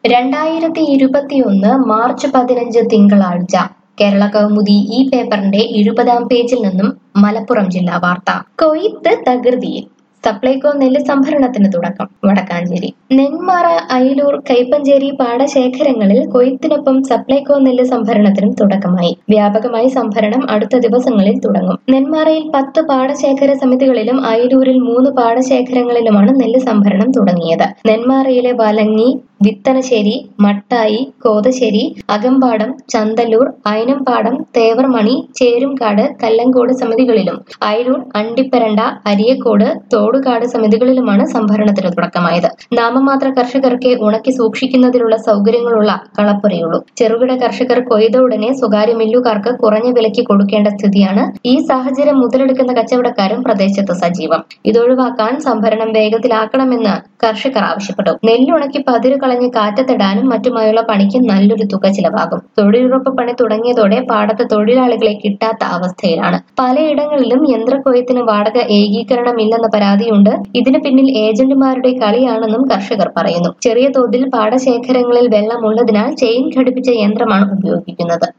രണ്ടായിരത്തി ഇരുപത്തിയൊന്ന് മാർച്ച് പതിനഞ്ച് തിങ്കളാഴ്ച കേരള കൗമുദി ഈ പേപ്പറിന്റെ ഇരുപതാം പേജിൽ നിന്നും മലപ്പുറം ജില്ലാ വാർത്ത കൊയ്ത്ത് തകൃതിയിൽ സപ്ലൈകോ നെല്ല് സംഭരണത്തിന് തുടക്കം വടക്കാഞ്ചേരി നെന്മാറ അയിലൂർ കൈപ്പഞ്ചേരി പാടശേഖരങ്ങളിൽ കൊയ്ത്തിനൊപ്പം സപ്ലൈകോ നെല്ല് സംഭരണത്തിനും തുടക്കമായി വ്യാപകമായി സംഭരണം അടുത്ത ദിവസങ്ങളിൽ തുടങ്ങും നെന്മാറയിൽ പത്ത് പാടശേഖര സമിതികളിലും അയിലൂരിൽ മൂന്ന് പാടശേഖരങ്ങളിലുമാണ് നെല്ല് സംഭരണം തുടങ്ങിയത് നെന്മാറയിലെ വലങ്ങി വിത്തനശ്ശേരി മട്ടായി കോതശ്ശേരി അകമ്പാടം ചന്തല്ലൂർ അയനംപാടം തേവർമണി ചേരുംകാട് കല്ലങ്കോട് സമിതികളിലും അയലൂർ അണ്ടിപ്പരണ്ട അരിയക്കോട് തോടുകാട് സമിതികളിലുമാണ് സംഭരണത്തിന് തുടക്കമായത് നാമമാത്ര കർഷകർക്ക് ഉണക്കി സൂക്ഷിക്കുന്നതിനുള്ള സൗകര്യങ്ങളുള്ള കളപ്പുരയുള്ളൂ ചെറുകിട കർഷകർ കൊയ്ത ഉടനെ സ്വകാര്യ മില്ലുകാർക്ക് കുറഞ്ഞ വിലയ്ക്ക് കൊടുക്കേണ്ട സ്ഥിതിയാണ് ഈ സാഹചര്യം മുതലെടുക്കുന്ന കച്ചവടക്കാരും പ്രദേശത്ത് സജീവം ഇതൊഴിവാക്കാൻ സംഭരണം വേഗത്തിലാക്കണമെന്ന് കർഷകർ ആവശ്യപ്പെട്ടു നെല്ലുണക്കി പതിര് കളഞ്ഞ് കാറ്റത്തിടാനും മറ്റുമായുള്ള പണിക്ക് നല്ലൊരു തുക ചിലവാകും തൊഴിലുറപ്പ് പണി തുടങ്ങിയതോടെ പാടത്ത് തൊഴിലാളികളെ കിട്ടാത്ത അവസ്ഥയിലാണ് പലയിടങ്ങളിലും യന്ത്രക്കൊയ്ത്തിന് വാടക ഏകീകരണമില്ലെന്ന പരാതിയുണ്ട് ഇതിന് പിന്നിൽ ഏജന്റുമാരുടെ കളിയാണെന്നും കർഷകർ പറയുന്നു ചെറിയ തോതിൽ പാടശേഖരങ്ങളിൽ വെള്ളമുള്ളതിനാൽ ചെയിൻ ഘടിപ്പിച്ച യന്ത്രമാണ് ഉപയോഗിക്കുന്നത്